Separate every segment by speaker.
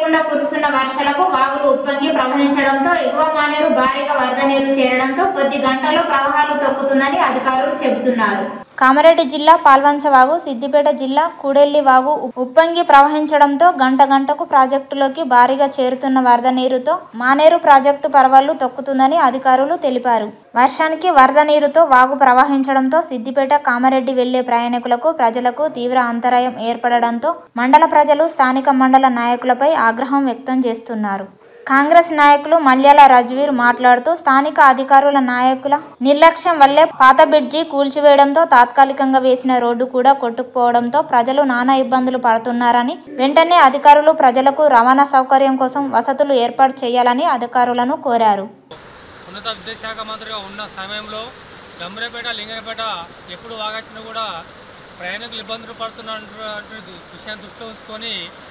Speaker 1: లేకుండా కురుస్తున్న వర్షాలకు వాగులు ఉప్పొంగి ప్రవహించడంతో ఎగువ మానేరు భారీగా వరద నీరు చేరడంతో కొద్ది గంటల్లో ప్రవాహాలు తొక్కుతుందని అధికారులు చెబుతున్నారు కామారెడ్డి జిల్లా పాల్వంచవాగు సిద్దిపేట జిల్లా కూడెల్లి వాగు ఉప్పొంగి ప్రవహించడంతో గంట గంటకు ప్రాజెక్టులోకి భారీగా చేరుతున్న వరద నీరుతో మానేరు ప్రాజెక్టు పరవళ్లు తొక్కుతుందని అధికారులు తెలిపారు వర్షానికి వరద నీరుతో వాగు ప్రవహించడంతో సిద్దిపేట కామారెడ్డి వెళ్లే ప్రయాణికులకు ప్రజలకు తీవ్ర అంతరాయం ఏర్పడడంతో మండల ప్రజలు స్థానిక మండల నాయకులపై ఆగ్రహం వ్యక్తం చేస్తున్నారు కాంగ్రెస్ నాయకులు మల్యాల రజ్వీర్ మాట్లాడుతూ స్థానిక అధికారుల నాయకుల నిర్లక్ష్యం వల్లే పాత బ్రిడ్జి కూల్చివేయడంతో తాత్కాలికంగా వేసిన రోడ్డు కూడా కొట్టుకుపోవడంతో ప్రజలు నానా ఇబ్బందులు పడుతున్నారని వెంటనే అధికారులు ప్రజలకు రవాణా సౌకర్యం కోసం వసతులు ఏర్పాటు చేయాలని అధికారులను కోరారు
Speaker 2: ఉన్నత విద్యాశాఖ మంత్రిగా ఉన్న సమయంలో గంభీరపేట లింగనపేట ఎప్పుడు వాగచ్చినా కూడా ప్రయాణికులు ఇబ్బందులు పడుతున్నటువంటి విషయాన్ని దృష్టిలో ఉంచుకొని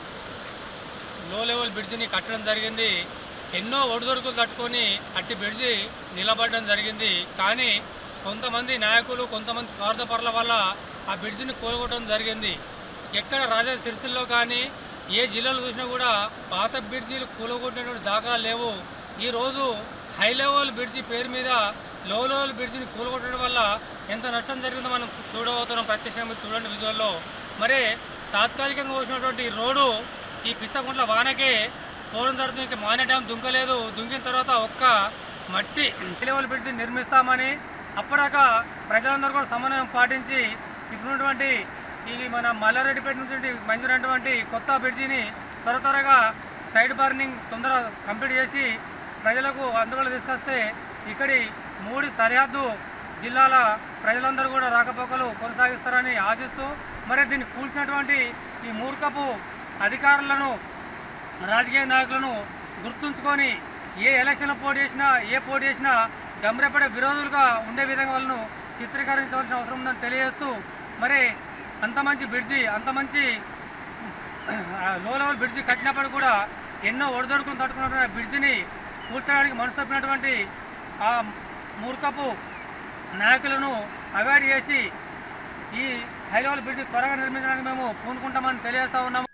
Speaker 2: లో లెవెల్ బ్రిడ్జిని కట్టడం జరిగింది ఎన్నో ఒడిదొడుకులు తట్టుకొని అట్టి బ్రిడ్జి నిలబడడం జరిగింది కానీ కొంతమంది నాయకులు కొంతమంది స్వార్థపరుల వల్ల ఆ బ్రిడ్జిని కూలగొట్టడం జరిగింది ఎక్కడ రాజా సిరిసిల్లో కానీ ఏ జిల్లాలో చూసినా కూడా పాత బ్రిడ్జీలు కూలగొట్టినటువంటి దాఖలాలు లేవు ఈరోజు హై లెవెల్ బ్రిడ్జి పేరు మీద లో లెవెల్ బ్రిడ్జిని కూలగొట్టడం వల్ల ఎంత నష్టం జరిగిందో మనం చూడబోతున్నాం ప్రత్యక్షంగా మీరు చూడండి విజువల్లో మరి తాత్కాలికంగా వచ్చినటువంటి రోడ్డు ఈ పిస్తకుంట్ల వానకే పోవడం జరుగుతుంది ఇంకా మానే డ్యామ్ దుంకలేదు దుంకిన తర్వాత ఒక్క మట్టి లెవెల్ బ్రిడ్జి నిర్మిస్తామని అప్పటిదాకా ప్రజలందరూ కూడా సమన్వయం పాటించి ఇప్పుడున్నటువంటి ఈ మన మల్లారెడ్డిపేట నుంచి మంజూరైనటువంటి కొత్త బ్రిడ్జిని త్వర త్వరగా సైడ్ బర్నింగ్ తొందర కంప్లీట్ చేసి ప్రజలకు అందుబాటులో తీసుకొస్తే ఇక్కడి మూడు సరిహద్దు జిల్లాల ప్రజలందరూ కూడా రాకపోకలు కొనసాగిస్తారని ఆశిస్తూ మరి దీన్ని కూల్చినటువంటి ఈ మూర్ఖపు అధికారులను రాజకీయ నాయకులను గుర్తుంచుకొని ఏ ఎలక్షన్లో పోటీ చేసినా ఏ పోటీ చేసినా గమ్రెపడే విరోధులుగా ఉండే విధంగా వాళ్ళను చిత్రీకరించవలసిన అవసరం ఉందని తెలియజేస్తూ మరి అంత మంచి బ్రిడ్జి అంత మంచి లో లెవెల్ బ్రిడ్జి కట్టినప్పుడు కూడా ఎన్నో ఒడిదొడుకులు తట్టుకున్నటువంటి బ్రిడ్జిని కూర్చోడానికి మనసు తప్పినటువంటి ఆ మూర్ఖపు నాయకులను అవాయిడ్ చేసి ఈ హై లెవెల్ బ్రిడ్జి త్వరగా నిర్మించడానికి మేము పూనుకుంటామని తెలియజేస్తా ఉన్నాము